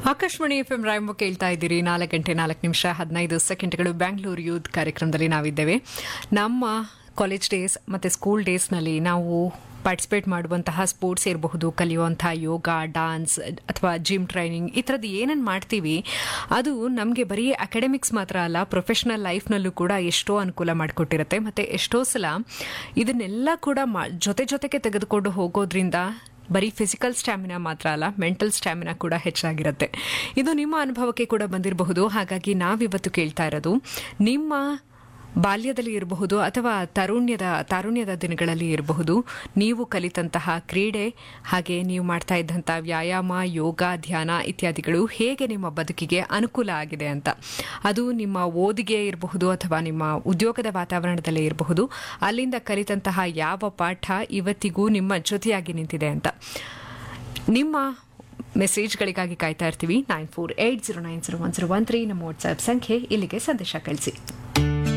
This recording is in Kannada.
ಆಕಾಶವಾಣಿ ಎಫ್ ಎಂ ರಾಯಂಬ ಕೇಳ್ತಾ ಇದ್ದೀರಿ ನಾಲ್ಕು ಗಂಟೆ ನಾಲ್ಕು ನಿಮಿಷ ಹದಿನೈದು ಸೆಕೆಂಡ್ಗಳು ಬ್ಯಾಂಗ್ಳೂರು ಯೂತ್ ಕಾರ್ಯಕ್ರಮದಲ್ಲಿ ನಾವಿದ್ದೇವೆ ನಮ್ಮ ಕಾಲೇಜ್ ಡೇಸ್ ಮತ್ತು ಸ್ಕೂಲ್ ಡೇಸ್ನಲ್ಲಿ ನಾವು ಪಾರ್ಟಿಸಿಪೇಟ್ ಮಾಡುವಂತಹ ಸ್ಪೋರ್ಟ್ಸ್ ಇರಬಹುದು ಕಲಿಯುವಂತಹ ಯೋಗ ಡಾನ್ಸ್ ಅಥವಾ ಜಿಮ್ ಟ್ರೈನಿಂಗ್ ಈ ಥರದ್ದು ಏನೇನು ಮಾಡ್ತೀವಿ ಅದು ನಮಗೆ ಬರೀ ಅಕಾಡೆಮಿಕ್ಸ್ ಮಾತ್ರ ಅಲ್ಲ ಪ್ರೊಫೆಷನಲ್ ಲೈಫ್ನಲ್ಲೂ ಕೂಡ ಎಷ್ಟೋ ಅನುಕೂಲ ಮಾಡಿಕೊಟ್ಟಿರುತ್ತೆ ಮತ್ತು ಎಷ್ಟೋ ಸಲ ಇದನ್ನೆಲ್ಲ ಕೂಡ ಮಾ- ಜೊತೆ ಜೊತೆಗೆ ತೆಗೆದುಕೊಂಡು ಹೋಗೋದ್ರಿಂದ ಬರೀ ಫಿಸಿಕಲ್ ಸ್ಟ್ಯಾಮಿನಾ ಮಾತ್ರ ಅಲ್ಲ ಮೆಂಟಲ್ ಸ್ಟ್ಯಾಮಿನಾ ಕೂಡ ಹೆಚ್ಚಾಗಿರುತ್ತೆ ಇದು ನಿಮ್ಮ ಅನುಭವಕ್ಕೆ ಕೂಡ ಬಂದಿರಬಹುದು ಹಾಗಾಗಿ ನಾವಿವತ್ತು ಕೇಳ್ತಾ ಇರೋದು ನಿಮ್ಮ ಬಾಲ್ಯದಲ್ಲಿ ಇರಬಹುದು ಅಥವಾ ತರುಣ್ಯದ ತಾರುಣ್ಯದ ದಿನಗಳಲ್ಲಿ ಇರಬಹುದು ನೀವು ಕಲಿತಂತಹ ಕ್ರೀಡೆ ಹಾಗೆ ನೀವು ಮಾಡ್ತಾ ಇದ್ದಂಥ ವ್ಯಾಯಾಮ ಯೋಗ ಧ್ಯಾನ ಇತ್ಯಾದಿಗಳು ಹೇಗೆ ನಿಮ್ಮ ಬದುಕಿಗೆ ಅನುಕೂಲ ಆಗಿದೆ ಅಂತ ಅದು ನಿಮ್ಮ ಓದಿಗೆ ಇರಬಹುದು ಅಥವಾ ನಿಮ್ಮ ಉದ್ಯೋಗದ ವಾತಾವರಣದಲ್ಲೇ ಇರಬಹುದು ಅಲ್ಲಿಂದ ಕಲಿತಂತಹ ಯಾವ ಪಾಠ ಇವತ್ತಿಗೂ ನಿಮ್ಮ ಜೊತೆಯಾಗಿ ನಿಂತಿದೆ ಅಂತ ನಿಮ್ಮ ಮೆಸೇಜ್ಗಳಿಗಾಗಿ ಕಾಯ್ತಾ ಇರ್ತೀವಿ nine four eight zero nine zero one zero one three ನಮ್ಮ ವಾಟ್ಸ್ಆ್ಯಪ್ ಸಂಖ್ಯೆ ಇಲ್ಲಿಗೆ ಸಂದೇಶ ಕಳಿಸಿ